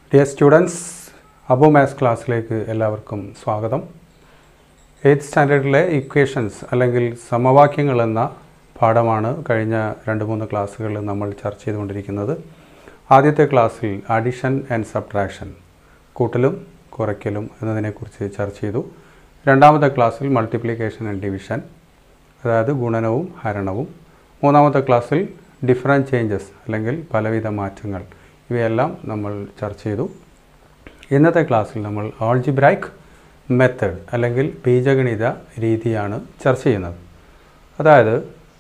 Dear students അബോ maths ക്ലാസ്സിലേക്ക് എല്ലാവർക്കും സ്വാഗതം എയ്ത്ത് സ്റ്റാൻഡേർഡിലെ ഇക്വേഷൻസ് അല്ലെങ്കിൽ സമവാക്യങ്ങൾ എന്ന പാഠമാണ് കഴിഞ്ഞ രണ്ട് മൂന്ന് ക്ലാസ്സുകളിൽ നമ്മൾ ചർച്ച ചെയ്തുകൊണ്ടിരിക്കുന്നത് ആദ്യത്തെ ക്ലാസ്സിൽ അഡിഷൻ ആൻഡ് സബ്ട്രാക്ഷൻ കൂട്ടലും കുറയ്ക്കലും എന്നതിനെക്കുറിച്ച് ചർച്ച ചെയ്തു രണ്ടാമത്തെ ക്ലാസ്സിൽ മൾട്ടിപ്ലിക്കേഷൻ ആൻഡ് ഡിവിഷൻ അതായത് ഗുണനവും ഹരണവും മൂന്നാമത്തെ ക്ലാസ്സിൽ ഡിഫറൻറ്റ് ചേഞ്ചസ് അല്ലെങ്കിൽ പലവിധ മാറ്റങ്ങൾ ഇവയെല്ലാം നമ്മൾ ചർച്ച ചെയ്തു ഇന്നത്തെ ക്ലാസ്സിൽ നമ്മൾ ആൾജിബ്രൈക്ക് മെത്തേഡ് അല്ലെങ്കിൽ ബീജഗണിത രീതിയാണ് ചർച്ച ചെയ്യുന്നത് അതായത്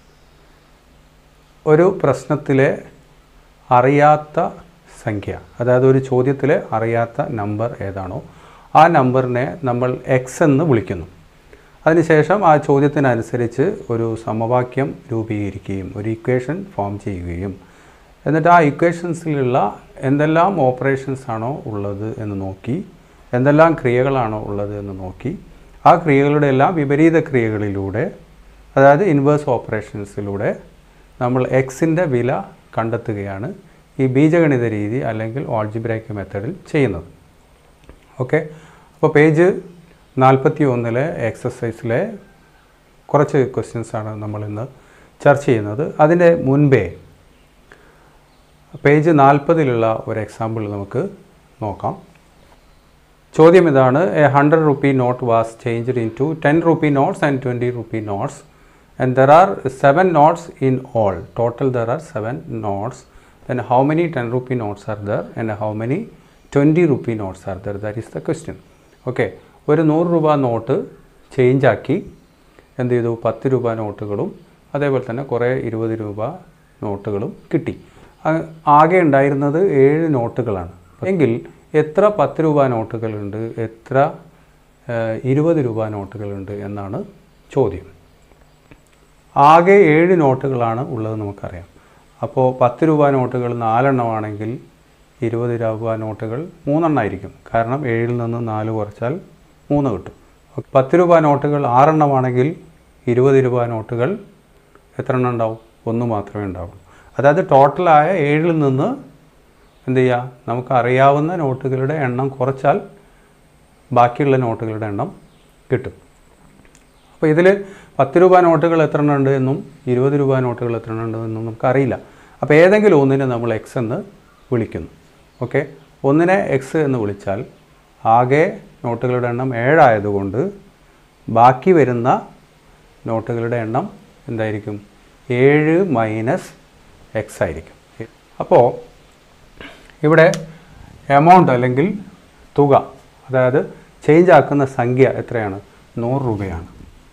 ഒരു പ്രശ്നത്തിലെ അറിയാത്ത സംഖ്യ അതായത് ഒരു ചോദ്യത്തിലെ അറിയാത്ത നമ്പർ ഏതാണോ ആ നമ്പറിനെ നമ്മൾ എക്സ് എന്ന് വിളിക്കുന്നു അതിനുശേഷം ആ ചോദ്യത്തിനനുസരിച്ച് ഒരു സമവാക്യം രൂപീകരിക്കുകയും ഒരു ഇക്വേഷൻ ഫോം ചെയ്യുകയും എന്നിട്ട് ആ ഇക്വേഷൻസിലുള്ള എന്തെല്ലാം ഓപ്പറേഷൻസ് ആണോ ഉള്ളത് എന്ന് നോക്കി എന്തെല്ലാം ക്രിയകളാണോ ഉള്ളത് എന്ന് നോക്കി ആ ക്രിയകളുടെ എല്ലാം വിപരീത ക്രിയകളിലൂടെ അതായത് ഇൻവേഴ്സ് ഓപ്പറേഷൻസിലൂടെ നമ്മൾ എക്സിൻ്റെ വില കണ്ടെത്തുകയാണ് ഈ ബീജഗണിത രീതി അല്ലെങ്കിൽ ഓൾജിബ്രേക്ക് മെത്തഡിൽ ചെയ്യുന്നത് ഓക്കെ അപ്പോൾ പേജ് നാൽപ്പത്തി ഒന്നിലെ എക്സസൈസിലെ കുറച്ച് ക്വസ്റ്റ്യൻസാണ് നമ്മൾ ഇന്ന് ചർച്ച ചെയ്യുന്നത് അതിൻ്റെ മുൻപേ പേജ് നാൽപ്പതിലുള്ള ഒരു എക്സാമ്പിൾ നമുക്ക് നോക്കാം ചോദ്യം ഇതാണ് a hundred rupee note was changed into ten rupee notes and twenty rupee notes and there are seven notes in all total there are seven notes then how many 10 rupee notes are there and how many 20 rupee notes are there that is the question okay ഒരു നൂറ് രൂപ not change ആക്കി എന്ത് ചെയ്തു പത്ത് രൂപ നോട്ടുകളും അതേപോലെ തന്നെ കുറേ ഇരുപത് രൂപ നോട്ടുകളും കിട്ടി ആ- ആകെ ഉണ്ടായിരുന്നത് ഏഴ് നോട്ടുകളാണ് എങ്കിൽ എത്ര പത്ത് രൂപ നോട്ടുകളുണ്ട് എത്ര ഏഹ്, ഇരുപത് രൂപ നോട്ടുകളുണ്ട് എന്നാണ് ചോദ്യം ആകെ ഏഴ് നോട്ടുകളാണ് ഉള്ളത് നമുക്കറിയാം അപ്പോൾ പത്ത് രൂപ നോട്ടുകൾ നാലെണ്ണമാണെങ്കിൽ ഇരുപത് രൂപ നോട്ടുകൾ മൂന്നെണ്ണമായിരിക്കും കാരണം ഏഴിൽ നിന്ന് നാല് കുറച്ചാൽ മൂന്ന് കിട്ടും പത്ത് രൂപ നോട്ടുകൾ ആറെണ്ണമാണെങ്കിൽ ഇരുപത് രൂപ നോട്ടുകൾ എത്ര എണ്ണം ഉണ്ടാവും ഒന്ന് മാത്രമേ ഉണ്ടാവുള്ളൂ അതായത് ടോട്ടലായ ഏഴിൽ നിന്ന് എന്ത് ചെയ്യുക നമുക്ക് അറിയാവുന്ന നോട്ടുകളുടെ എണ്ണം കുറച്ചാൽ ബാക്കിയുള്ള നോട്ടുകളുടെ എണ്ണം കിട്ടും അപ്പോൾ ഇതിൽ പത്ത് രൂപ നോട്ടുകൾ എത്ര എണ്ണം ഉണ്ട് എന്നും ഇരുപത് രൂപ നോട്ടുകൾ എത്ര എണ്ണം ഉണ്ട് എന്നും നമുക്കറിയില്ല അപ്പോൾ ഏതെങ്കിലും ഒന്നിനെ നമ്മൾ എക്സ് എന്ന് വിളിക്കുന്നു ഓക്കെ ഒന്നിനെ എക്സ് എന്ന് വിളിച്ചാൽ ആകെ നോട്ടുകളുടെ എണ്ണം ഏഴായതുകൊണ്ട് ബാക്കി വരുന്ന നോട്ടുകളുടെ എണ്ണം എന്തായിരിക്കും ഏഴ് മൈനസ് എക്സ് ആയിരിക്കും അപ്പോൾ ഇവിടെ എമൗണ്ട് അല്ലെങ്കിൽ തുക അതായത് ചേഞ്ച് ആക്കുന്ന സംഖ്യ എത്രയാണ് നൂറ് രൂപയാണ്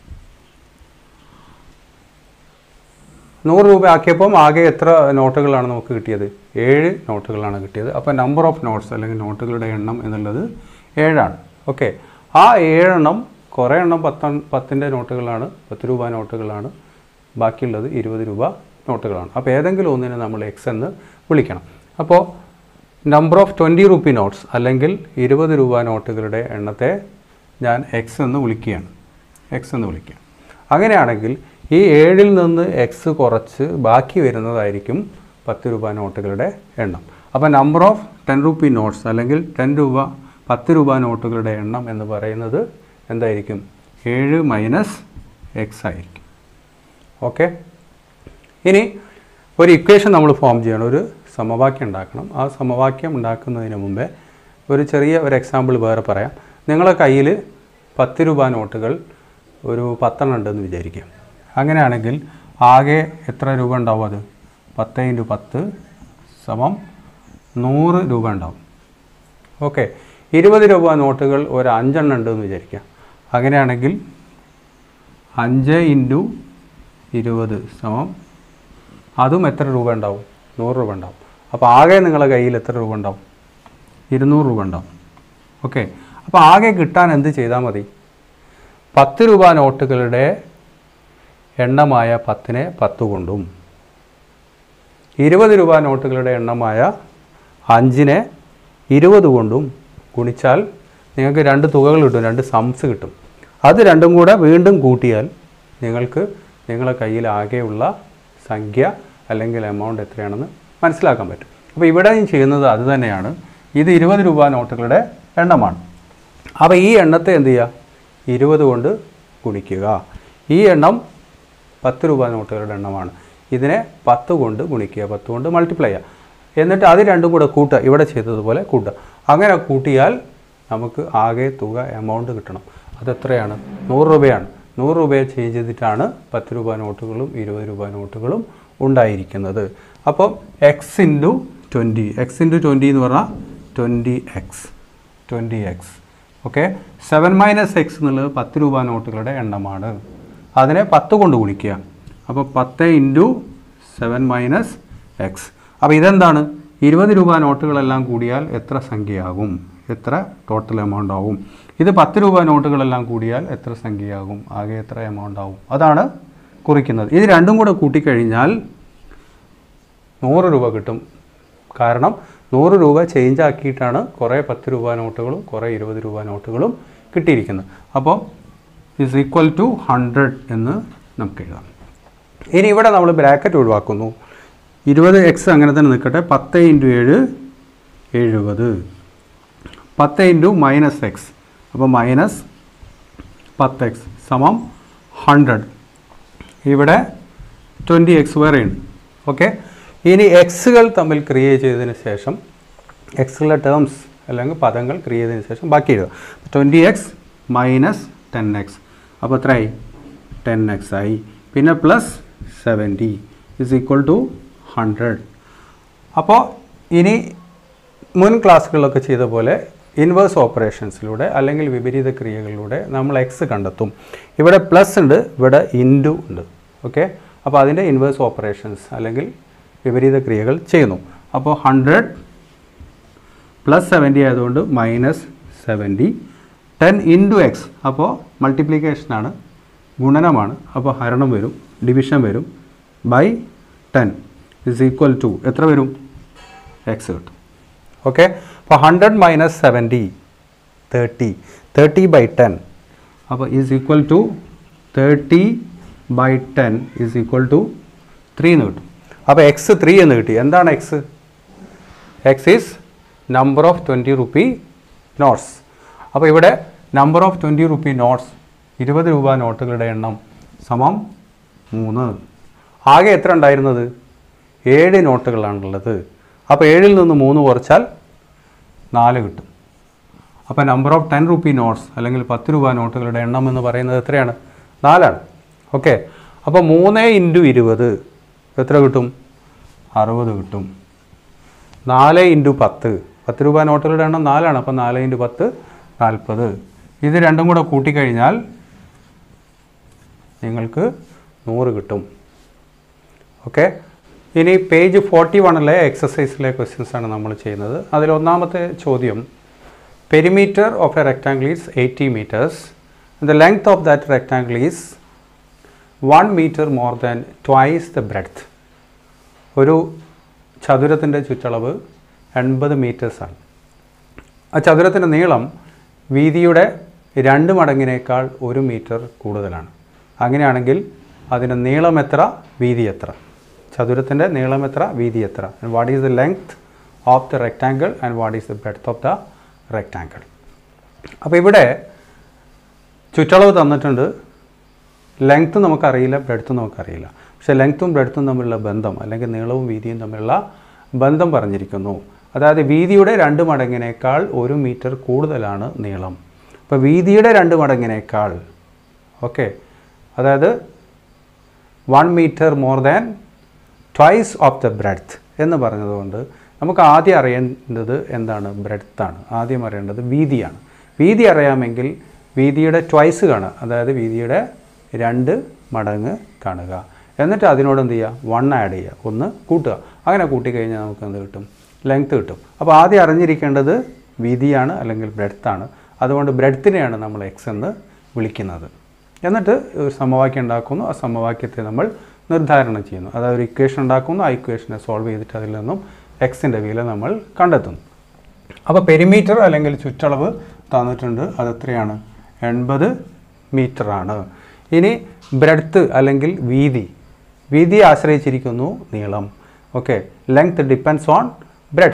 നൂറ് രൂപ ആക്കിയപ്പം ആകെ എത്ര നോട്ടുകളാണ് നമുക്ക് കിട്ടിയത് ഏഴ് നോട്ടുകളാണ് കിട്ടിയത് അപ്പോൾ നമ്പർ ഓഫ് നോട്ട്സ് അല്ലെങ്കിൽ നോട്ടുകളുടെ എണ്ണം എന്നുള്ളത് ഏഴാണ് ഓക്കെ ആ ഏഴെണ്ണം കുറേ എണ്ണം പത്ത പത്തിൻ്റെ നോട്ടുകളാണ് പത്ത് രൂപ നോട്ടുകളാണ് ബാക്കിയുള്ളത് ഇരുപത് രൂപ നോട്ടുകളാണ് അപ്പോൾ ഏതെങ്കിലും ഒന്നിനെ നമ്മൾ എക്സ് എന്ന് വിളിക്കണം അപ്പോൾ number of twenty rupee notes അല്ലെങ്കിൽ ഇരുപത് രൂപ നോട്ടുകളുടെ എണ്ണത്തെ ഞാൻ എക്സ് എന്ന് വിളിക്കുകയാണ് എക്സ് എന്ന് വിളിക്കുക അങ്ങനെയാണെങ്കിൽ ഈ ഏഴിൽ നിന്ന് എക്സ് കുറച്ച് ബാക്കി വരുന്നതായിരിക്കും പത്ത് രൂപ നോട്ടുകളുടെ എണ്ണം അപ്പോൾ number of ten rupee notes അല്ലെങ്കിൽ ടെൻ രൂപ പത്ത് രൂപ നോട്ടുകളുടെ എണ്ണം എന്ന് പറയുന്നത് എന്തായിരിക്കും ഏഴ് മൈനസ് എക്സ് ആയിരിക്കും ഓക്കെ ഇനി ഒരു ഇക്വേഷൻ നമ്മൾ ഫോം ചെയ്യണം ഒരു സമവാക്യം ഉണ്ടാക്കണം ആ സമവാക്യം ഉണ്ടാക്കുന്നതിന് മുമ്പേ ഒരു ചെറിയ ഒരു എക്സാമ്പിൾ വേറെ പറയാം നിങ്ങളെ കയ്യിൽ പത്ത് രൂപ നോട്ടുകൾ ഒരു പത്തെണ്ണം ഉണ്ടെന്ന് വിചാരിക്കുക അങ്ങനെയാണെങ്കിൽ ആകെ എത്ര രൂപ ഉണ്ടാവും അത് പത്ത് ഇൻറ്റു പത്ത് സമം നൂറ് രൂപ ഉണ്ടാവും ഓക്കെ ഇരുപത് രൂപ നോട്ടുകൾ ഒരു അഞ്ചെണ്ണം ഉണ്ടെന്ന് വിചാരിക്കുക അങ്ങനെയാണെങ്കിൽ അഞ്ച് ഇൻറ്റു ഇരുപത് സമം അതും എത്ര രൂപ ഉണ്ടാവും നൂറ് രൂപ ഉണ്ടാവും അപ്പോൾ ആകെ നിങ്ങളുടെ കയ്യിൽ എത്ര രൂപ ഉണ്ടാവും ഇരുന്നൂറ് രൂപ ഉണ്ടാവും ഓക്കെ അപ്പോൾ ആകെ കിട്ടാൻ എന്ത് ചെയ്താൽ മതി പത്ത് രൂപ നോട്ടുകളുടെ എണ്ണമായ പത്തിനെ പത്ത് കൊണ്ടും ഇരുപത് രൂപ നോട്ടുകളുടെ എണ്ണമായ അഞ്ചിനെ ഇരുപത് കൊണ്ടും ഗുണിച്ചാൽ നിങ്ങൾക്ക് രണ്ട് തുകകൾ കിട്ടും രണ്ട് സംസ് കിട്ടും അത് രണ്ടും കൂടെ വീണ്ടും കൂട്ടിയാൽ നിങ്ങൾക്ക് നിങ്ങളെ കയ്യിൽ ആകെയുള്ള സംഖ്യ അല്ലെങ്കിൽ എമൗണ്ട് എത്രയാണെന്ന് മനസ്സിലാക്കാൻ പറ്റും അപ്പോൾ ഇവിടെ ഞാൻ ചെയ്യുന്നത് അത് തന്നെയാണ് ഇത് ഇരുപത് രൂപ നോട്ടുകളുടെ എണ്ണമാണ് അപ്പോൾ ഈ എണ്ണത്തെ എന്ത് ചെയ്യുക ഇരുപത് കൊണ്ട് ഗുണിക്കുക ഈ എണ്ണം പത്ത് രൂപ നോട്ടുകളുടെ എണ്ണമാണ് ഇതിനെ പത്ത് കൊണ്ട് ഗുണിക്കുക പത്ത് കൊണ്ട് മൾട്ടിപ്ലൈ ചെയ്യുക എന്നിട്ട് അത് രണ്ടും കൂടെ കൂട്ടുക ഇവിടെ ചെയ്തതുപോലെ കൂട്ടുക അങ്ങനെ കൂട്ടിയാൽ നമുക്ക് ആകെ തുക എമൗണ്ട് കിട്ടണം അതെത്രയാണ് നൂറ് രൂപയാണ് നൂറ് രൂപയെ ചേഞ്ച് ചെയ്തിട്ടാണ് പത്ത് രൂപ നോട്ടുകളും ഇരുപത് രൂപ നോട്ടുകളും ഉണ്ടായിരിക്കുന്നത് അപ്പോൾ X into twenty X into twenty എന്ന് പറഞ്ഞാൽ twenty X twenty X okay seven minus X എന്നുള്ളത് പത്ത് രൂപ നോട്ടുകളുടെ എണ്ണമാണ് അതിനെ പത്ത് കൊണ്ട് ഗുണിക്കുക അപ്പോൾ പത്ത് ഇൻറ്റു സെവൻ മൈനസ് എക്സ് അപ്പോൾ ഇതെന്താണ് ഇരുപത് രൂപ നോട്ടുകളെല്ലാം കൂടിയാൽ എത്ര സംഖ്യയാകും എത്ര ടോട്ടൽ എമൗണ്ട് ആവും ഇത് പത്ത് രൂപ നോട്ടുകളെല്ലാം കൂടിയാൽ എത്ര സംഖ്യയാകും ആകെ എത്ര എമൗണ്ട് ആവും അതാണ് കുറിക്കുന്നത് ഇത് രണ്ടും കൂടെ കൂട്ടിക്കഴിഞ്ഞാൽ നൂറ് രൂപ കിട്ടും കാരണം നൂറ് രൂപ ചേഞ്ച് ആക്കിയിട്ടാണ് കുറേ പത്ത് രൂപ നോട്ടുകളും കുറേ ഇരുപത് രൂപ നോട്ടുകളും കിട്ടിയിരിക്കുന്നത് അപ്പോൾ ഇസ് ഈക്വൽ ടു ഹൺഡ്രഡ് എന്ന് നമുക്ക് എഴുതാം ഇനി ഇവിടെ നമ്മൾ ബ്രാക്കറ്റ് ഒഴിവാക്കുന്നു ഇരുപത് എക്സ് അങ്ങനെ തന്നെ നിൽക്കട്ടെ പത്ത് ഇൻറ്റു ഏഴ് എഴുപത് പത്ത് ഇൻറ്റു മൈനസ് എക്സ് അപ്പോൾ മൈനസ് പത്ത് എക്സ് സമം ഹൺഡ്രഡ് ഇവിടെ ട്വൻറ്റി എക്സ് വേറെയുണ്ട് ഓക്കെ ഇനി എക്സുകൾ തമ്മിൽ ക്രിയേറ്റ് ചെയ്തതിന് ശേഷം എക്സുകളുടെ ടേംസ് അല്ലെങ്കിൽ പദങ്ങൾ ക്രിയേറ്റ് ചെയ്തതിന് ശേഷം ബാക്കി എഴുതുക twenty X minus ten X അപ്പോൾ എത്രയായി ടെൻ എക്സ് ആയി പിന്നെ plus seventy is equal to hundred അപ്പോൾ ഇനി മുൻ ക്ലാസ്സുകളിലൊക്കെ ചെയ്ത പോലെ ഇൻവേഴ്സ് ഓപ്പറേഷൻസിലൂടെ അല്ലെങ്കിൽ വിപരീത ക്രിയകളിലൂടെ നമ്മൾ എക്സ് കണ്ടെത്തും ഇവിടെ പ്ലസ് ഉണ്ട് ഇവിടെ ഇൻറ്റു ഉണ്ട് ഓക്കെ അപ്പോൾ അതിൻ്റെ ഇൻവേഴ്സ് ഓപ്പറേഷൻസ് അല്ലെങ്കിൽ വിപരീത ക്രിയകൾ ചെയ്യുന്നു അപ്പോൾ ഹൺഡ്രഡ് പ്ലസ് സെവൻറ്റി ആയതുകൊണ്ട് minus seventy ten into X അപ്പോൾ മൾട്ടിപ്ലിക്കേഷനാണ് ഗുണനമാണ് അപ്പോൾ ഹരണം വരും ഡിവിഷൻ വരും by ten is equal to എത്ര വരും എക്സ് കിട്ടും ഓക്കെ അപ്പോൾ hundred minus seventy thirty thirty by ten അപ്പോൾ is equal to thirty by ten is equal to three എന്ന് കിട്ടും അപ്പോൾ എക്സ് ത്രീ എന്ന് കിട്ടി എന്താണ് X X is number of twenty rupee notes അപ്പോൾ ഇവിടെ number of twenty rupee notes ഇരുപത് രൂപ നോട്ടുകളുടെ എണ്ണം സമം മൂന്ന് ആകെ എത്ര ഉണ്ടായിരുന്നത് ഏഴ് നോട്ടുകളാണുള്ളത് അപ്പോൾ ഏഴിൽ നിന്ന് മൂന്ന് കുറച്ചാൽ നാല് കിട്ടും അപ്പോൾ number of ten rupee notes അല്ലെങ്കിൽ പത്ത് രൂപ നോട്ടുകളുടെ എണ്ണം എന്ന് പറയുന്നത് എത്രയാണ് നാലാണ് ഓക്കെ അപ്പോൾ മൂന്ന് ഇൻറ്റു ഇരുപത് എത്ര കിട്ടും അറുപത് കിട്ടും നാല് ഇൻറ്റു പത്ത് പത്ത് രൂപ നോട്ടുകളുടെ എണ്ണം നാലാണ് അപ്പോൾ നാല് ഇൻറ്റു പത്ത് നാൽപ്പത് ഇത് രണ്ടും കൂടെ കൂട്ടിക്കഴിഞ്ഞാൽ നിങ്ങൾക്ക് നൂറ് കിട്ടും ഓക്കെ ഇനി പേജ് ഫോർട്ടി വണ്ണിലെ എക്സസൈസിലെ ക്വസ്റ്റ്യൻസ് ആണ് നമ്മൾ ചെയ്യുന്നത് അതിൽ ഒന്നാമത്തെ ചോദ്യം perimeter of a rectangle is eighty metres the length of that rectangle is one metre more than twice the breadth ഒരു ചതുരത്തിൻ്റെ ചുറ്റളവ് എൺപത് മീറ്റേഴ്സാണ് ആ ചതുരത്തിൻ്റെ നീളം വീതിയുടെ രണ്ട് മടങ്ങിനേക്കാൾ ഒരു മീറ്റർ കൂടുതലാണ് അങ്ങനെയാണെങ്കിൽ അതിൻ്റെ നീളം എത്ര വീതി എത്ര ചതുരത്തിൻ്റെ നീളം എത്ര വീതി എത്ര and what is the length of the rectangle and what is the breadth of the rectangle അപ്പോൾ ഇവിടെ ചുറ്റളവ് തന്നിട്ടുണ്ട് ലെങ്ത്ത് നമുക്കറിയില്ല ബ്രെഡ്ത്ത് നമുക്കറിയില്ല പക്ഷേ ലെങ്ത്തും ബ്രെഡ്ത്തും തമ്മിലുള്ള ബന്ധം അല്ലെങ്കിൽ നീളവും വീതിയും തമ്മിലുള്ള ബന്ധം പറഞ്ഞിരിക്കുന്നു അതായത് വീതിയുടെ രണ്ട് മടങ്ങിനേക്കാൾ ഒരു മീറ്റർ കൂടുതലാണ് നീളം അപ്പോൾ വീതിയുടെ രണ്ട് മടങ്ങിനേക്കാൾ ഓക്കെ അതായത് one metre more than twice of the breadth എന്ന് പറഞ്ഞതുകൊണ്ട് നമുക്ക് ആദ്യം അറിയേണ്ടത് എന്താണ് ബ്രെഡ്ത്താണ് ആദ്യം അറിയേണ്ടത് വീതിയാണ് വീതി അറിയാമെങ്കിൽ വീതിയുടെ ട്വൈസ് കാണുക അതായത് വീതിയുടെ രണ്ട് മടങ്ങ് കാണുക എന്നിട്ട് അതിനോട് എന്ത് ചെയ്യുക വൺ ആഡ് ചെയ്യുക ഒന്ന് കൂട്ടുക അങ്ങനെ കൂട്ടിക്കഴിഞ്ഞാൽ നമുക്ക് എന്ത് കിട്ടും ലെങ്ത്ത് കിട്ടും അപ്പോൾ ആദ്യം അറിഞ്ഞിരിക്കേണ്ടത് വീതിയാണ് അല്ലെങ്കിൽ ബ്രെഡ്ത്താണ് അതുകൊണ്ട് ബ്രെഡ്ത്തിനെയാണ് നമ്മൾ എക്സ് എന്ന് വിളിക്കുന്നത് എന്നിട്ട് ഒരു സമവാക്യം ഉണ്ടാക്കുന്നു ആ സമവാക്യത്തെ നമ്മൾ നിർദ്ധാരണം ചെയ്യുന്നു അതായത് ഒരു ഇക്വേഷൻ ഉണ്ടാക്കുന്നു ആ ഇക്വേഷനെ സോൾവ് ചെയ്തിട്ട് അതിൽ നിന്നും എക്സിൻ്റെ വില നമ്മൾ കണ്ടെത്തുന്നു അപ്പോൾ പെരിമീറ്റർ അല്ലെങ്കിൽ ചുറ്റളവ് തന്നിട്ടുണ്ട് അത് എത്രയാണ് എൺപത് മീറ്ററാണ് ഇനി ബ്രെഡ്ത്ത് അല്ലെങ്കിൽ വീതി വീതിയെ ആശ്രയിച്ചിരിക്കുന്നു നീളം okay length depends on breadth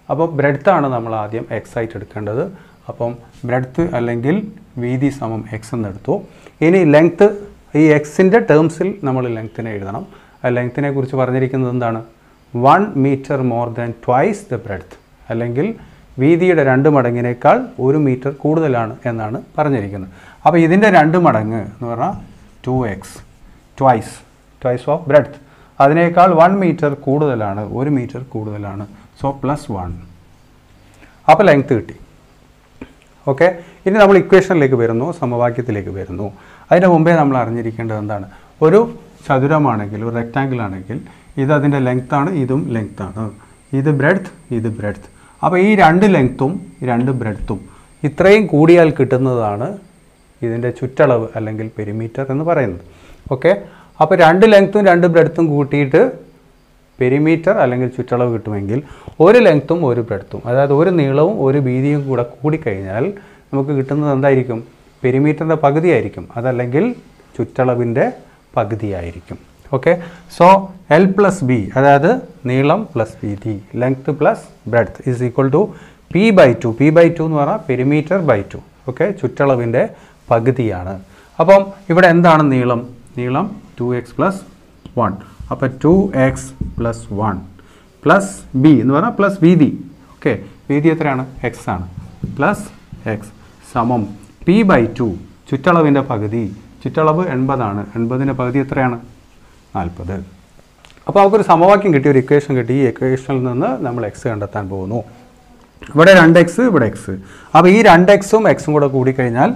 അപ്പോൾ ബ്രെഡ്ത്താണ് നമ്മൾ ആദ്യം എക്സ് ആയിട്ട് എടുക്കേണ്ടത് അപ്പം ബ്രെഡ്ത്ത് അല്ലെങ്കിൽ വീതി സമം എക്സ് എന്ന് എടുത്തു ഇനി ലെങ്ത്ത് ഈ എക്സിൻ്റെ ടേംസിൽ നമ്മൾ ലെങ്ത്തിനെ എഴുതണം ആ ലെങ്ത്തിനെ കുറിച്ച് പറഞ്ഞിരിക്കുന്നത് എന്താണ് one metre more than twice the breadth അല്ലെങ്കിൽ വീതിയുടെ രണ്ട് മടങ്ങിനേക്കാൾ ഒരു മീറ്റർ കൂടുതലാണ് എന്നാണ് പറഞ്ഞിരിക്കുന്നത് അപ്പോൾ ഇതിൻ്റെ രണ്ട് മടങ്ങ് എന്ന് പറഞ്ഞാൽ two X twice twice of breadth അതിനേക്കാൾ വൺ മീറ്റർ കൂടുതലാണ് ഒരു മീറ്റർ കൂടുതലാണ് സോ പ്ലസ് വൺ അപ്പോൾ ലെങ്ത് കിട്ടി ഓക്കെ ഇനി നമ്മൾ ഇക്വേഷനിലേക്ക് വരുന്നു സമവാക്യത്തിലേക്ക് വരുന്നു അതിന് മുമ്പേ നമ്മൾ അറിഞ്ഞിരിക്കേണ്ടത് എന്താണ് ഒരു ചതുരമാണെങ്കിൽ ഒരു റെക്റ്റാങ്കിൾ ആണെങ്കിൽ ഇത് അതിൻ്റെ ലെങ്ത്താണ് ഇതും ലെങ്ത്താണ് ഇത് ബ്രെഡ്ത്ത് ഇത് ബ്രെഡ്ത്ത് അപ്പോൾ ഈ രണ്ട് ലെങ്ത്തും രണ്ട് ബ്രെഡ്ത്തും ഇത്രയും കൂടിയാൽ കിട്ടുന്നതാണ് ഇതിൻ്റെ ചുറ്റളവ് അല്ലെങ്കിൽ പെരിമീറ്റർ എന്ന് പറയുന്നത് ഓക്കെ അപ്പോൾ രണ്ട് ലെങ്ത്തും രണ്ട് ബ്രെഡ്ത്തും കൂട്ടിയിട്ട് പെരിമീറ്റർ അല്ലെങ്കിൽ ചുറ്റളവ് കിട്ടുമെങ്കിൽ ഒരു ലെങ്ത്തും ഒരു ബ്രെഡ്ത്തും അതായത് ഒരു നീളവും ഒരു വീതിയും കൂടെ കൂടിക്കഴിഞ്ഞാൽ നമുക്ക് കിട്ടുന്നത് എന്തായിരിക്കും പെരിമീറ്ററിൻ്റെ പകുതിയായിരിക്കും അതല്ലെങ്കിൽ ചുറ്റളവിൻ്റെ പകുതിയായിരിക്കും okay so L plus B അതായത് നീളം പ്ലസ് വീതി length plus breadth is equal to P by two P by two എന്ന് പറഞ്ഞാൽ പെരിമീറ്റർ ബൈ ടു ഓക്കെ ചുറ്റളവിൻ്റെ പകുതിയാണ് അപ്പം ഇവിടെ എന്താണ് നീളം നീളം ടു എക്സ് പ്ലസ് വൺ അപ്പോൾ two X plus one plus B എന്ന് പറഞ്ഞാൽ പ്ലസ് വീതി ഓക്കെ വീതി എത്രയാണ് എക്സ് ആണ് പ്ലസ് എക്സ് സമം പി ബൈ ടു ചുറ്റളവിൻ്റെ പകുതി ചുറ്റളവ് എൺപതാണ് എൺപതിൻ്റെ പകുതി എത്രയാണ് നാൽപ്പത് അപ്പോൾ നമുക്കൊരു സമവാക്യം കിട്ടി ഒരു ഇക്വേഷൻ കിട്ടി ഈ ഇക്വേഷനിൽ നിന്ന് നമ്മൾ എക്സ് കണ്ടെത്താൻ പോകുന്നു ഇവിടെ രണ്ട് എക്സ് ഇവിടെ എക്സ് അപ്പോൾ ഈ രണ്ട് എക്സും എക്സും കൂടെ കൂടിക്കഴിഞ്ഞാൽ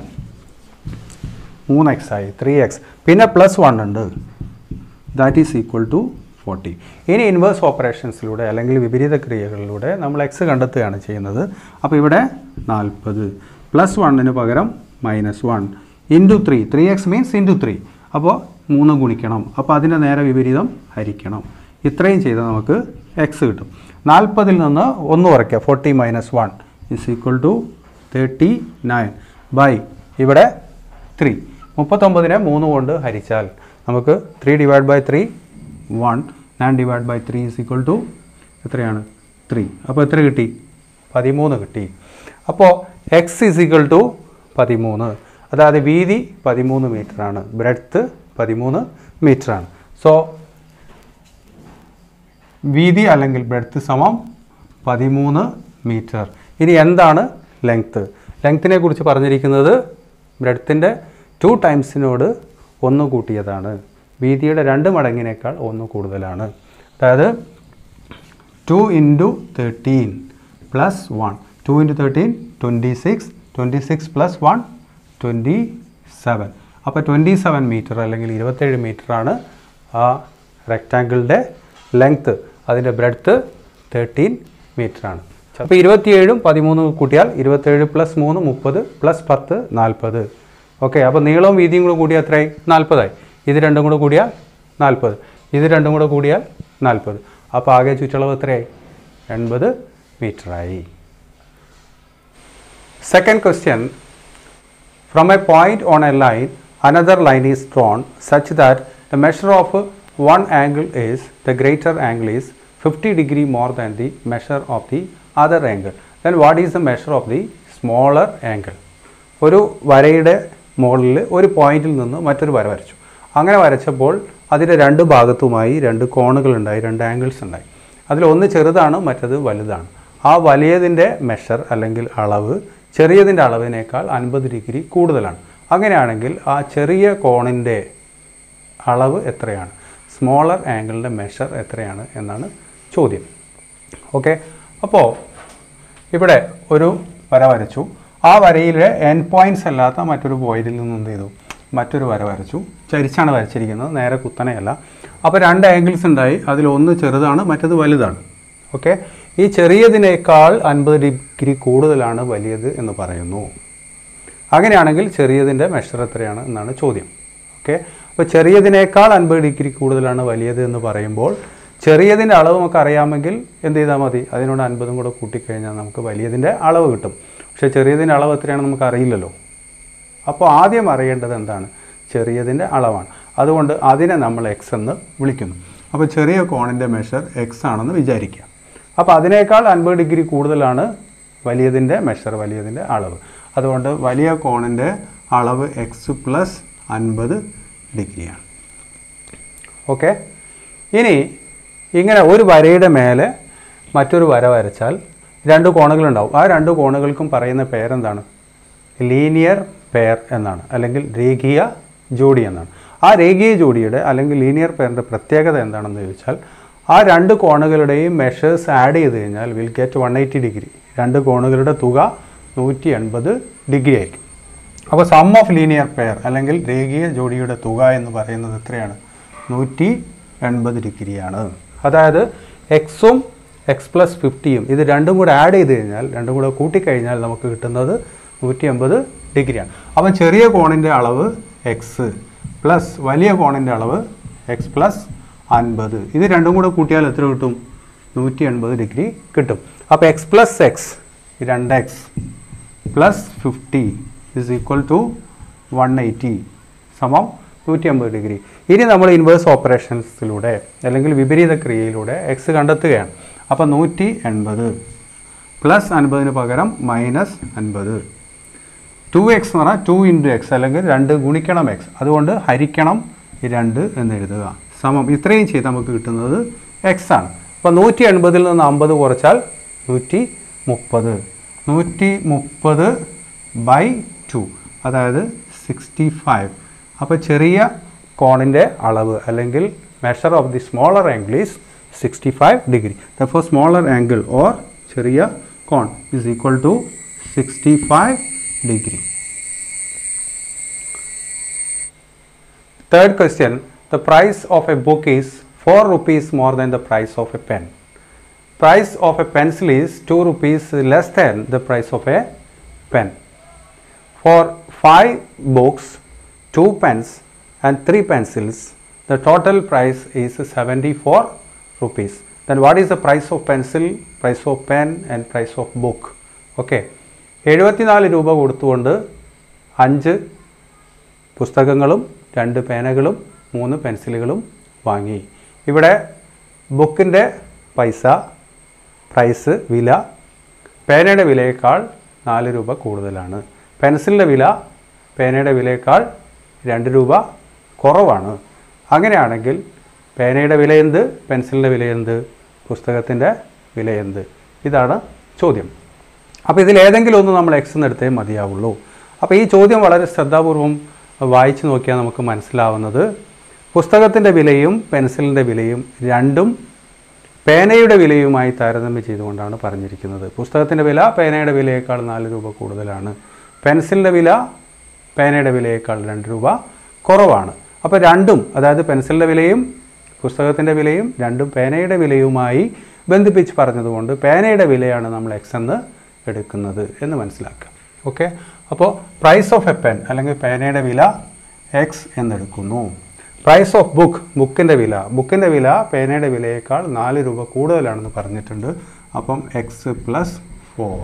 മൂന്ന് എക്സ് ആയി ത്രീ എക്സ് പിന്നെ പ്ലസ് വൺ ഉണ്ട് that is equal to forty ഇനി ഇൻവേഴ്സ് ഓപ്പറേഷൻസിലൂടെ അല്ലെങ്കിൽ വിപരീത ക്രിയകളിലൂടെ നമ്മൾ എക്സ് കണ്ടെത്തുകയാണ് ചെയ്യുന്നത് അപ്പോൾ ഇവിടെ നാൽപ്പത് പ്ലസ് വണ്ണിന് പകരം minus one into three three X means into three അപ്പോൾ മൂന്ന് ഗുണിക്കണം അപ്പോൾ അതിൻ്റെ നേരെ വിപരീതം ഹരിക്കണം ഇത്രയും ചെയ്താൽ നമുക്ക് എക്സ് കിട്ടും നാൽപ്പതിൽ നിന്ന് ഒന്ന് കുറയ്ക്കുക forty minus one is equal to thirty nine by ഇവിടെ ത്രീ മുപ്പത്തൊമ്പതിനെ മൂന്ന് കൊണ്ട് ഹരിച്ചാൽ നമുക്ക് three divide by three one nine divide by three is equal to എത്രയാണ് ത്രീ അപ്പോൾ എത്ര കിട്ടി പതിമൂന്ന് കിട്ടി അപ്പോൾ എക്സ് ഇസ് ഈക്വൽ ടു പതിമൂന്ന് അതായത് വീതി പതിമൂന്ന് മീറ്ററാണ് ബ്രെഡ്ത്ത് പതിമൂന്ന് മീറ്ററാണ് സോ വീതി അല്ലെങ്കിൽ ബ്രെഡ്ത്ത് സമം പതിമൂന്ന് മീറ്റർ ഇനി എന്താണ് ലെങ്ത്ത് ലെങ്ത്തിനെ കുറിച്ച് പറഞ്ഞിരിക്കുന്നത് ബ്രെഡ്ത്തിൻ്റെ ടു ടൈംസിനോട് ഒന്ന് കൂട്ടിയതാണ് വീതിയുടെ രണ്ട് മടങ്ങിനേക്കാൾ ഒന്ന് കൂടുതലാണ് അതായത് two into thirteen plus one two into thirteen twenty six twenty six plus one twenty seven അപ്പോൾ ട്വൻറ്റി സെവൻ മീറ്റർ അല്ലെങ്കിൽ ഇരുപത്തേഴ് മീറ്ററാണ് ആ റെക്റ്റാങ്കിളിൻ്റെ ലെങ്ത്ത് അതിൻ്റെ ബ്രെഡ്ത്ത് തേർട്ടീൻ മീറ്ററാണ് അപ്പോൾ ഇരുപത്തിയേഴും പതിമൂന്നും കൂട്ടിയാൽ ഇരുപത്തേഴ് പ്ലസ് മൂന്ന് മുപ്പത് പ്ലസ് പത്ത് നാൽപ്പത് ഓക്കെ അപ്പോൾ നീളവും വീതിയും കൂടെ കൂടിയാൽ എത്രയായി നാൽപ്പതായി ഇത് രണ്ടും കൂടെ കൂടിയാൽ നാൽപ്പത് ഇത് രണ്ടും കൂടെ കൂടിയാൽ നാൽപ്പത് അപ്പോൾ ആകെ ചുറ്റളവ് എത്രയായി എൺപത് മീറ്ററായി second question From a point on a line, another line is drawn such that the measure of one angle is the greater angle is 50 degree more than the measure of the other angle. Then what is the measure of the smaller angle? ഒരു വരയുടെ മുകളിൽ ഒരു പോയിന്റിൽ നിന്ന് മറ്റൊരു വര വരച്ചു അങ്ങനെ വരച്ചപ്പോൾ അതിൻ്റെ രണ്ട് ഭാഗത്തുമായി രണ്ട് കോണുകൾ ഉണ്ടായി രണ്ട് ആംഗിൾസ് ഉണ്ടായി അതിൽ ഒന്ന് ചെറുതാണ് മറ്റത് വലുതാണ് ആ വലിയതിൻ്റെ മെഷർ അല്ലെങ്കിൽ അളവ് ചെറിയതിൻ്റെ അളവിനേക്കാൾ അൻപത് ഡിഗ്രി കൂടുതലാണ് അങ്ങനെയാണെങ്കിൽ ആ ചെറിയ കോണിൻ്റെ അളവ് എത്രയാണ് സ്മോളർ ആംഗിളിൻ്റെ മെഷർ എത്രയാണ് എന്നാണ് ചോദ്യം ഓക്കെ അപ്പോൾ ഇവിടെ ഒരു വര വരച്ചു ആ വരയിലെ എൻ പോയിൻറ്റ്സ് അല്ലാത്ത മറ്റൊരു പോയിന്റിൽ നിന്ന് എന്ത് ചെയ്തു മറ്റൊരു വര വരച്ചു ചരിച്ചാണ് വരച്ചിരിക്കുന്നത് നേരെ കുത്തനെയല്ല അപ്പോൾ രണ്ട് ആംഗിൾസ് ഉണ്ടായി അതിൽ ഒന്ന് ചെറുതാണ് മറ്റത് വലുതാണ് ഓക്കെ ഈ ചെറിയതിനേക്കാൾ അൻപത് ഡിഗ്രി കൂടുതലാണ് വലിയത് എന്ന് പറയുന്നു അങ്ങനെയാണെങ്കിൽ ചെറിയതിൻ്റെ മെഷർ എത്രയാണ് എന്നാണ് ചോദ്യം ഓക്കെ അപ്പോൾ ചെറിയതിനേക്കാൾ അൻപത് ഡിഗ്രി കൂടുതലാണ് വലിയത് എന്ന് പറയുമ്പോൾ ചെറിയതിൻ്റെ അളവ് നമുക്ക് അറിയാമെങ്കിൽ എന്ത് ചെയ്താൽ മതി അതിനോട് അൻപതും കൂടെ കൂട്ടിക്കഴിഞ്ഞാൽ നമുക്ക് വലിയതിൻ്റെ അളവ് കിട്ടും പക്ഷേ ചെറിയതിൻ്റെ അളവ് എത്രയാണെന്ന് നമുക്ക് അറിയില്ലല്ലോ അപ്പോൾ ആദ്യം അറിയേണ്ടത് എന്താണ് ചെറിയതിൻ്റെ അളവാണ് അതുകൊണ്ട് അതിനെ നമ്മൾ എക്സ് എന്ന് വിളിക്കുന്നു അപ്പോൾ ചെറിയ കോണിൻ്റെ മെഷർ എക്സ് ആണെന്ന് വിചാരിക്കുക അപ്പോൾ അതിനേക്കാൾ അൻപത് ഡിഗ്രി കൂടുതലാണ് വലിയതിൻ്റെ മെഷർ വലിയതിൻ്റെ അളവ് അതുകൊണ്ട് വലിയ കോണിൻ്റെ അളവ് എക്സ് പ്ലസ് അൻപത് ഡിഗ്രിയാണ് ഓക്കെ ഇനി ഇങ്ങനെ ഒരു വരയുടെ മേലെ മറ്റൊരു വര വരച്ചാൽ രണ്ട് കോണുകളുണ്ടാവും ആ രണ്ട് കോണുകൾക്കും പറയുന്ന പേരെന്താണ് ലീനിയർ പെയർ എന്നാണ് അല്ലെങ്കിൽ രേഖീയ ജോഡി എന്നാണ് ആ രേഖീയ ജോഡിയുടെ അല്ലെങ്കിൽ ലീനിയർ പെയറിൻ്റെ പ്രത്യേകത എന്താണെന്ന് ചോദിച്ചാൽ ആ രണ്ട് കോണുകളുടെയും മെഷേഴ്സ് ആഡ് ചെയ്ത് കഴിഞ്ഞാൽ will get one eighty degree രണ്ട് കോണുകളുടെ തുക നൂറ്റി എൺപത് ഡിഗ്രി ആയിരിക്കും അപ്പോൾ സം ഓഫ് ലീനിയർ പെയർ അല്ലെങ്കിൽ രേഖീയ ജോഡിയുടെ തുക എന്ന് പറയുന്നത് എത്രയാണ് നൂറ്റി എൺപത് ഡിഗ്രിയാണ് അതായത് എക്സും എക്സ് പ്ലസ് ഫിഫ്റ്റിയും ഇത് രണ്ടും കൂടെ ആഡ് ചെയ്ത് കഴിഞ്ഞാൽ രണ്ടും കൂടെ കൂട്ടിക്കഴിഞ്ഞാൽ നമുക്ക് കിട്ടുന്നത് നൂറ്റി എൺപത് ഡിഗ്രിയാണ് അപ്പം ചെറിയ കോണിൻ്റെ അളവ് എക്സ് പ്ലസ് വലിയ കോണിൻ്റെ അളവ് എക്സ് പ്ലസ് അൻപത് ഇത് രണ്ടും കൂടെ കൂട്ടിയാൽ എത്ര കിട്ടും നൂറ്റി എൺപത് ഡിഗ്രി കിട്ടും അപ്പോൾ എക്സ് പ്ലസ് എക്സ് രണ്ട് X plus fifty is equal to one eighty സമം നൂറ്റി അമ്പത് ഡിഗ്രി ഇനി നമ്മൾ ഇൻവേഴ്സ് ഓപ്പറേഷൻസിലൂടെ അല്ലെങ്കിൽ വിപരീത ക്രിയയിലൂടെ എക്സ് കണ്ടെത്തുകയാണ് അപ്പോൾ നൂറ്റി എൺപത് പ്ലസ് അൻപതിന് പകരം മൈനസ് അൻപത് ടു എക്സ് എന്ന് പറഞ്ഞാൽ ടു ഇൻറ്റു എക്സ് അല്ലെങ്കിൽ രണ്ട് ഗുണിക്കണം എക്സ് അതുകൊണ്ട് ഹരിക്കണം ഈ രണ്ട് എന്ന് എഴുതുക സമം ഇത്രയും ചെയ്ത് നമുക്ക് കിട്ടുന്നത് എക്സ് ആണ് അപ്പോൾ നൂറ്റി എൺപതിൽ നിന്ന് അമ്പത് കുറച്ചാൽ നൂറ്റി മുപ്പത് നൂറ്റി മുപ്പത് ബൈ ടു അതായത് സിക്സ്റ്റി ഫൈവ് അപ്പോൾ ചെറിയ കോണിൻ്റെ അളവ് അല്ലെങ്കിൽ measure of the smaller angle is sixty five degree ദപ്പോൾ സ്മോളർ ആംഗിൾ ഓർ ചെറിയ കോൺ is equal to sixty five degree. Third question The price of a book is 4 rupees more than the price of a pen. Price of a pencil is 2 rupees less than the price of a pen. For 5 books, 2 pens, and 3 pencils, the total price is 74 rupees. Then, what is the price of pencil, price of pen, and price of book? Okay. എഴുപത്തിനാല് രൂപ കൊടുത്തുകൊണ്ട് അഞ്ച് പുസ്തകങ്ങളും രണ്ട് പേനകളും മൂന്ന് പെൻസിലുകളും വാങ്ങി ഇവിടെ ബുക്കിൻ്റെ പൈസ പ്രൈസ് വില പേനയുടെ വിലയേക്കാൾ നാല് രൂപ കൂടുതലാണ് പെൻസിലിൻ്റെ വില പേനയുടെ വിലയേക്കാൾ രണ്ട് രൂപ കുറവാണ് അങ്ങനെയാണെങ്കിൽ പേനയുടെ വില എന്ത് പെൻസിലിൻ്റെ വില എന്ത് പുസ്തകത്തിൻ്റെ വില എന്ത് ഇതാണ് ചോദ്യം അപ്പോൾ ഇതിൽ ഏതെങ്കിലും ഒന്ന് നമ്മൾ എക്സ് എന്ന് എടുത്തേ മതിയാവുള്ളൂ അപ്പോൾ ഈ ചോദ്യം വളരെ ശ്രദ്ധാപൂർവം വായിച്ചു നോക്കിയാൽ നമുക്ക് മനസ്സിലാവുന്നത് പുസ്തകത്തിൻ്റെ വിലയും പെൻസിലിൻ്റെ വിലയും രണ്ടും പേനയുടെ വിലയുമായി താരതമ്യം ചെയ്തുകൊണ്ടാണ് പറഞ്ഞിരിക്കുന്നത് പുസ്തകത്തിൻ്റെ വില പേനയുടെ വിലയേക്കാൾ നാല് രൂപ കൂടുതലാണ് പെൻസിലിൻ്റെ വില പേനയുടെ വിലയേക്കാൾ രണ്ട് രൂപ കുറവാണ് അപ്പോൾ രണ്ടും അതായത് പെൻസിലിൻ്റെ വിലയും പുസ്തകത്തിൻ്റെ വിലയും രണ്ടും പേനയുടെ വിലയുമായി ബന്ധിപ്പിച്ച് പറഞ്ഞതുകൊണ്ട് പേനയുടെ വിലയാണ് നമ്മൾ എക്സ് എന്ന് എടുക്കുന്നത് എന്ന് മനസ്സിലാക്കുക ഓക്കെ അപ്പോൾ പ്രൈസ് ഓഫ് എ പെൻ അല്ലെങ്കിൽ പേനയുടെ വില എക്സ് എന്നെടുക്കുന്നു പ്രൈസ് ഓഫ് ബുക്ക് ബുക്കിൻ്റെ വില ബുക്കിൻ്റെ വില പേനയുടെ വിലയേക്കാൾ നാല് രൂപ കൂടുതലാണെന്ന് പറഞ്ഞിട്ടുണ്ട് അപ്പം എക്സ് പ്ലസ് ഫോർ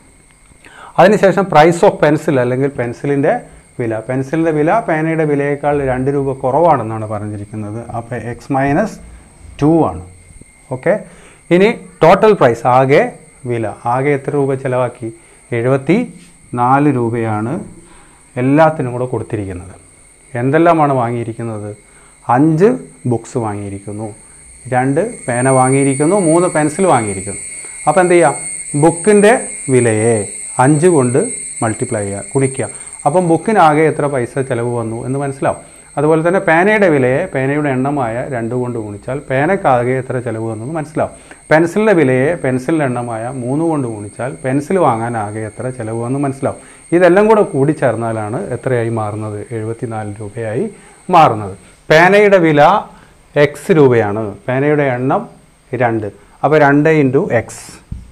അതിനുശേഷം പ്രൈസ് ഓഫ് പെൻസിൽ അല്ലെങ്കിൽ പെൻസിലിൻ്റെ വില പെൻസിലിൻ്റെ വില പേനയുടെ വിലയേക്കാൾ രണ്ട് രൂപ കുറവാണെന്നാണ് പറഞ്ഞിരിക്കുന്നത് അപ്പോൾ എക്സ് മൈനസ് ടു ആണ് ഓക്കെ ഇനി ടോട്ടൽ പ്രൈസ് ആകെ വില ആകെ എത്ര രൂപ ചിലവാക്കി എഴുപത്തി നാല് രൂപയാണ് എല്ലാത്തിനും കൂടെ കൊടുത്തിരിക്കുന്നത് എന്തെല്ലാമാണ് വാങ്ങിയിരിക്കുന്നത് അഞ്ച് ബുക്സ് വാങ്ങിയിരിക്കുന്നു രണ്ട് പേന വാങ്ങിയിരിക്കുന്നു മൂന്ന് പെൻസിൽ വാങ്ങിയിരിക്കുന്നു അപ്പോൾ എന്ത് ചെയ്യാം ബുക്കിൻ്റെ വിലയെ അഞ്ച് കൊണ്ട് മൾട്ടിപ്ലൈ ചെയ്യുക ഗുണിക്കുക അപ്പം ബുക്കിനാകെ എത്ര പൈസ ചിലവ് വന്നു എന്ന് മനസ്സിലാവും അതുപോലെ തന്നെ പേനയുടെ വിലയെ പേനയുടെ എണ്ണമായ രണ്ട് കൊണ്ട് ഗുണിച്ചാൽ പേനക്കാകെ എത്ര ചിലവ് വന്നു എന്ന് മനസ്സിലാവും പെൻസിലിൻ്റെ വിലയെ പെൻസിലിൻ്റെ എണ്ണമായ മൂന്ന് കൊണ്ട് ഗുണിച്ചാൽ പെൻസിൽ വാങ്ങാൻ ആകെ എത്ര ചിലവ് വന്നു മനസ്സിലാവും ഇതെല്ലാം കൂടെ കൂടിച്ചേർന്നാലാണ് എത്രയായി മാറുന്നത് എഴുപത്തിനാല് രൂപയായി മാറുന്നത് പേനയുടെ വില എക്സ് രൂപയാണ് പേനയുടെ എണ്ണം രണ്ട് അപ്പോൾ രണ്ട് ഇൻറ്റു എക്സ്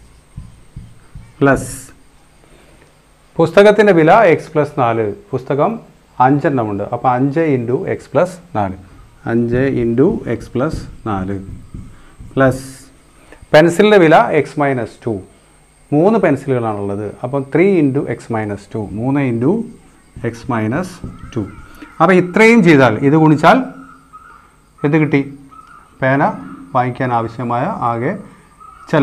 പ്ലസ് പുസ്തകത്തിൻ്റെ വില എക്സ് പ്ലസ് നാല് പുസ്തകം അഞ്ചെണ്ണമുണ്ട് അപ്പോൾ അഞ്ച് ഇൻറ്റു എക്സ് പ്ലസ് നാല് അഞ്ച് ഇൻറ്റു എക്സ് പ്ലസ് നാല് പ്ലസ് പെൻസിലിൻ്റെ വില എക്സ് മൈനസ് ടു മൂന്ന് പെൻസിലുകളാണുള്ളത് അപ്പം three into X minus two മൂന്ന് ഇൻറ്റു എക്സ് മൈനസ് ടു അപ്പോൾ ഇത്രയും ചെയ്താൽ ഇത് ഗുണിച്ചാൽ എന്ത് കിട്ടി പേന വാങ്ങിക്കാൻ ആവശ്യമായ ആകെ ചിലവ്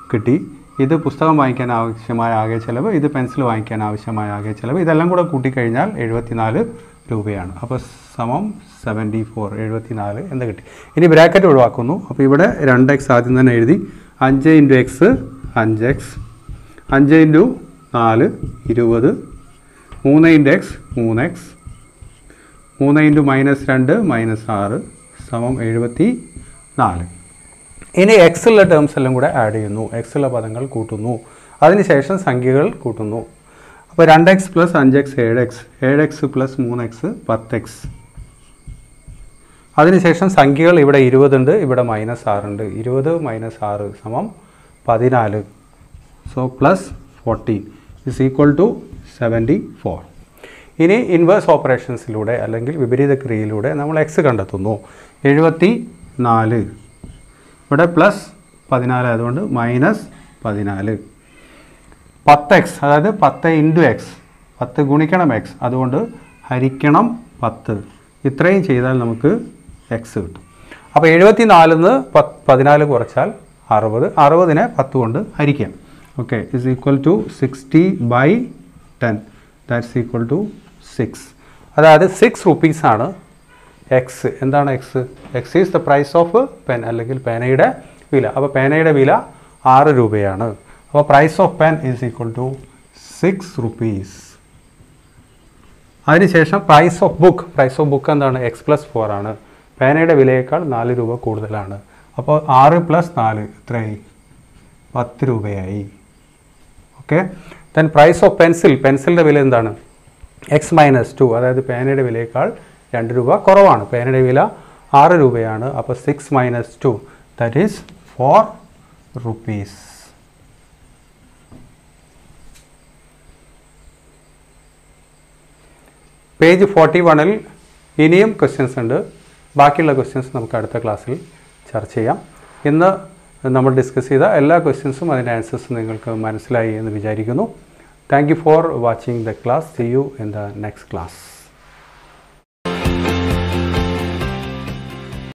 കിട്ടി ഇത് പുസ്തകം വാങ്ങിക്കാൻ ആവശ്യമായ ആകെ ചിലവ് ഇത് പെൻസിൽ വാങ്ങിക്കാൻ ആവശ്യമായ ആകെ ചിലവ് ഇതെല്ലാം കൂടെ കൂട്ടിക്കഴിഞ്ഞാൽ എഴുപത്തിനാല് രൂപയാണ് അപ്പോൾ സമം സെവൻറ്റി ഫോർ എഴുപത്തിനാല് എന്ന് കിട്ടി ഇനി ബ്രാക്കറ്റ് ഒഴിവാക്കുന്നു അപ്പോൾ ഇവിടെ രണ്ട് എക്സ് ആദ്യം തന്നെ എഴുതി അഞ്ച് ഇൻറ്റു എക്സ് അഞ്ച് എക്സ് അഞ്ച് ഇൻറ്റു നാല് ഇരുപത് മൂന്ന് ഇൻറ്റു എക്സ് മൂന്ന് എക്സ് മൂന്ന് ഇൻറ്റു മൈനസ് രണ്ട് മൈനസ് ആറ് സമം എഴുപത്തി നാല് ഇനി എക്സുള്ള ടേംസ് എല്ലാം കൂടെ ആഡ് ചെയ്യുന്നു എക്സുള്ള പദങ്ങൾ കൂട്ടുന്നു അതിനുശേഷം സംഖ്യകൾ കൂട്ടുന്നു അപ്പോൾ രണ്ട് എക്സ് പ്ലസ് അഞ്ച് എക്സ് ഏഴ് എക്സ് ഏഴ് എക്സ് പ്ലസ് മൂന്ന് എക്സ് പത്ത് എക്സ് അതിനുശേഷം സംഖ്യകൾ ഇവിടെ ഇരുപതുണ്ട് ഇവിടെ മൈനസ് ആറുണ്ട് ഇരുപത് മൈനസ് ആറ് സമം പതിനാല് so plus fourteen is equal to seventy four ഇനി ഇൻവേഴ്സ് ഓപ്പറേഷൻസിലൂടെ അല്ലെങ്കിൽ വിപരീത ക്രിയയിലൂടെ നമ്മൾ എക്സ് കണ്ടെത്തുന്നു എഴുപത്തി നാല് ഇവിടെ പ്ലസ് പതിനാല് ആയതുകൊണ്ട് മൈനസ് പതിനാല് പത്ത് എക്സ് അതായത് പത്ത് ഇൻറ്റു എക്സ് പത്ത് ഗുണിക്കണം എക്സ് അതുകൊണ്ട് ഹരിക്കണം പത്ത് ഇത്രയും ചെയ്താൽ നമുക്ക് എക്സ് കിട്ടും അപ്പോൾ എഴുപത്തി നാലിന്ന് പത്ത് പതിനാല് കുറച്ചാൽ അറുപത് അറുപതിനെ പത്ത് കൊണ്ട് ഹരിക്കാം okay is equal to sixty by ten that's equal to six അതായത് സിക്സ് റുപ്പീസാണ് എക്സ് എന്താണ് X X is the price of pen അല്ലെങ്കിൽ പേനയുടെ വില അപ്പോൾ പേനയുടെ വില ആറ് രൂപയാണ് അപ്പോൾ price of pen is equal to six rupees അതിനുശേഷം price of book price of book എന്താണ് എക്സ് പ്ലസ് ഫോർ ആണ് പേനയുടെ വിലയേക്കാൾ നാല് രൂപ കൂടുതലാണ് അപ്പോൾ ആറ് പ്ലസ് നാല് എത്രയായി പത്ത് രൂപയായി okay then price of pencil പെൻസിലിൻ്റെ വില എന്താണ് എക്സ് മൈനസ് ടു അതായത് പേനയുടെ വിലയേക്കാൾ രണ്ട് രൂപ കുറവാണ് പേനയുടെ വില ആറ് രൂപയാണ് അപ്പോൾ six minus two that is four rupees page forty വണ്ണിൽ ഇനിയും ക്വസ്റ്റ്യൻസ് ഉണ്ട് ബാക്കിയുള്ള ക്വസ്റ്റ്യൻസ് നമുക്ക് അടുത്ത ക്ലാസ്സിൽ ചർച്ച ചെയ്യാം ഇന്ന് നമ്മൾ ഡിസ്കസ് ചെയ്ത എല്ലാ ക്വസ്റ്റ്യൻസും അതിൻ്റെ ആൻസേഴ്സും നിങ്ങൾക്ക് മനസ്സിലായി എന്ന് വിചാരിക്കുന്നു thank you for watching the class see you in the next class